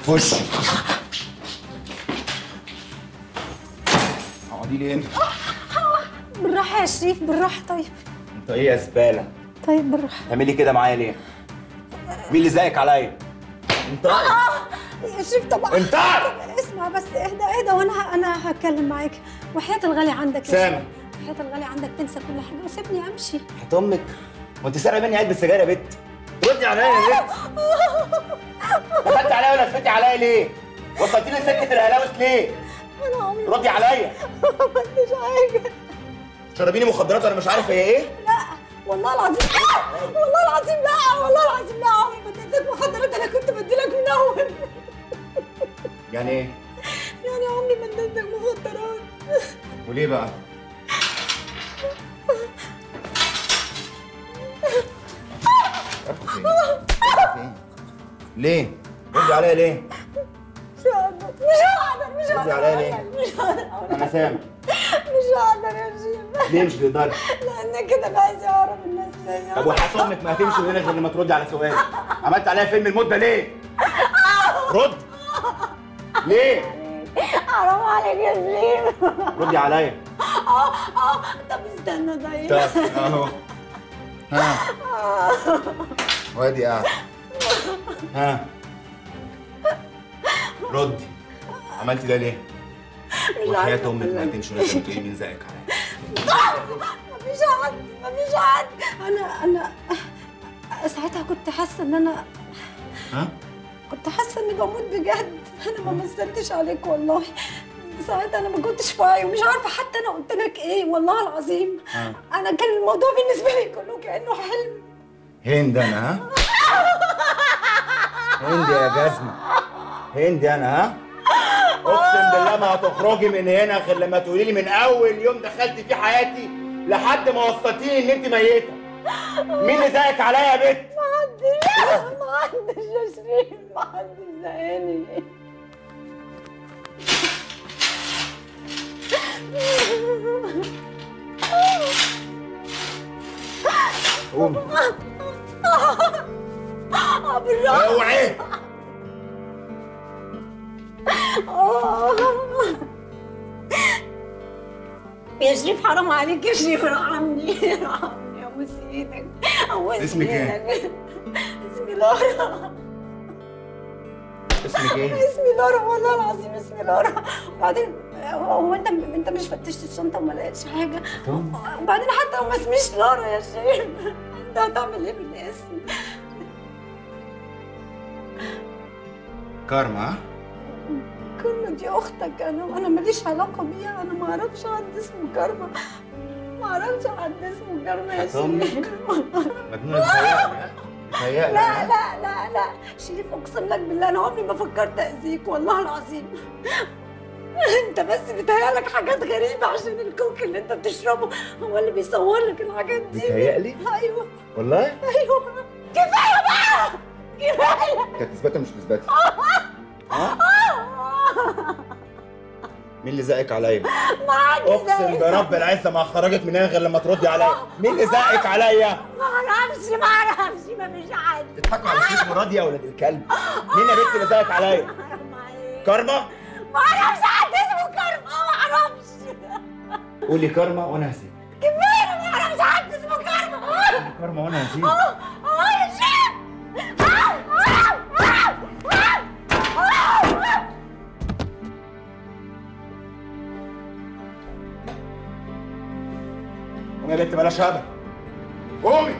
في وشي اقعدي لي هنا بالراحه يا شريف بالراحه طيب انت ايه يا زباله طيب بالراحه تعملي كده معايا ليه مين اللي زيك عليا انت يا شريف طبعا انت اسمع بس اهدى اهدى وانا ه- انا هتكلم معاك وحياه الغالي عندك يا سامع. شريف. وحياه الغالي عندك تنسى كل حاجه وسيبني امشي هات امك وانت سارقه مني علبه سجاير يا بت ردي عليا يا بت دخلت عليا ولا لفتي عليا ليه وصلتي لي سكه الهلاوس ليه انا عمري ردي عليا ما عملتش حاجه شربيني مخدرات انا مش عارف هي ايه لا والله العظيم آه! والله العظيم لا والله العظيم لا عمري ما اديتك مخدرات انا كنت بديلك من اول يعني ايه يعني عمري ما اديتك مخدرات وليه بقى رحت فين؟ رحت فين؟ ليه؟ ردي عليا ليه؟ مش هقدر مش هقدر مش ردي هقدر عليا ليه؟ مش هقدر انا سامع مش هقدر يا شيخ ليه مش تقدري؟ لان كده بقى عايز اعرف الناس ليا طب وحياة امك ما هتمشي من هنا غير لما تردي على سؤالي عملت عليها فيلم المده ليه؟ رد ليه؟ حرام عليك يا شريف ردي عليا اه اه طب استنى طيب طب اهو ها وادي قاعد ها ردي عملتي ده ليه؟ مش وحياة عارفة امك ما أقول لك. هتمشي من هنا تقولي مين زيك عليا مفيش حد مفيش حد انا انا ساعتها كنت حاسه ان انا ها؟ كنت حاسه اني بموت بجد انا ما مثلتش عليك والله ساعتها انا ما كنتش في وعي ومش عارفه حتى انا قلت لك ايه والله العظيم ها. انا كان الموضوع بالنسبه لي كله كانه حلم هند انا ها؟ هند يا جزمة هند انا ها؟ اقسم بالله ما هتخرجي من هنا غير لما تقولي لي من اول يوم دخلت في حياتي لحد ما وصلتيني ان انت ميته مين اللي زيك عليا يا بت؟ محدش محدش يا شريف محدش زقاني قومي اه بالراحه اوعي آه. يا شريف حرام عليك يا شريف ارحمني ارحمني ابوس ايدك ابوس اسمك ايه؟ إيدك. اسمي لارا اسمك ايه؟ اسمي لارا والله العظيم اسمي لارا وبعدين هو انت انت مش فتشت الشنطه وما لقيتش حاجه وبعدين حتى لو ما اسميش لارا يا شريف انت هتعمل ايه بالاسم؟ كارما ها؟ كارما دي اختك انا انا ماليش علاقه بيها انا ما اعرفش حد اسمه كارما ما اعرفش حد اسمه كارما يا هتأمك؟ شريف مجنونة بتهيألي ها؟ بتهيألي لا ها؟ لا لا لا شريف اقسم لك بالله انا عمري ما فكرت اذيك والله العظيم انت بس بيتهيألك حاجات غريبة عشان الكوك اللي انت بتشربه هو اللي بيصور لك الحاجات دي بيتهيألي؟ ايوه والله؟ ايوه كفاية بقى كفاية كانت تثبتها مش تثبتها ها؟ مين اللي زقك عليا؟ ما عندي اقسم برب العزه ما هخرجك من هنا غير لما تردي عليا مين اللي زقك عليا؟ ما اعرفش ما اعرفش ما فيش حد تضحكوا على شيخ مراد يا ولاد الكلب مين يا بنت اللي زقك عليا؟ حرام عليك. كارما؟ ما اعرفش حد اسمه كرم ما اعرفش قولي كارما وانا هسيبك كفاية أنا ما اعرفش حد اسمه كرم قولي كارما وانا هسيبك اه يا شيخ قومي يا بنت بلاش هبل قومي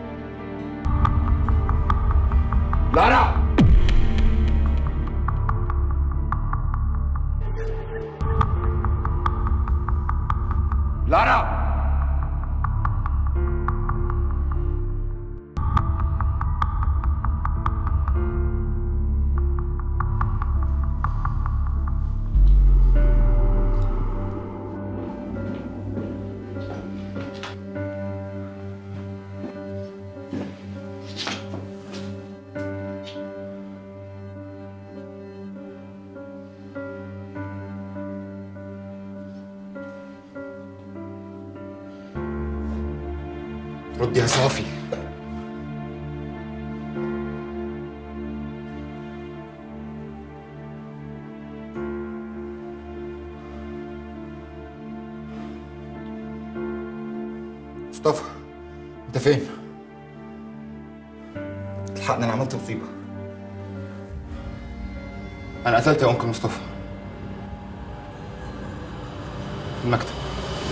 لارا لارا ردي يا صافي مصطفى انت فين؟ الحقني انا عملت مصيبه انا قتلت يا انكل مصطفى في المكتب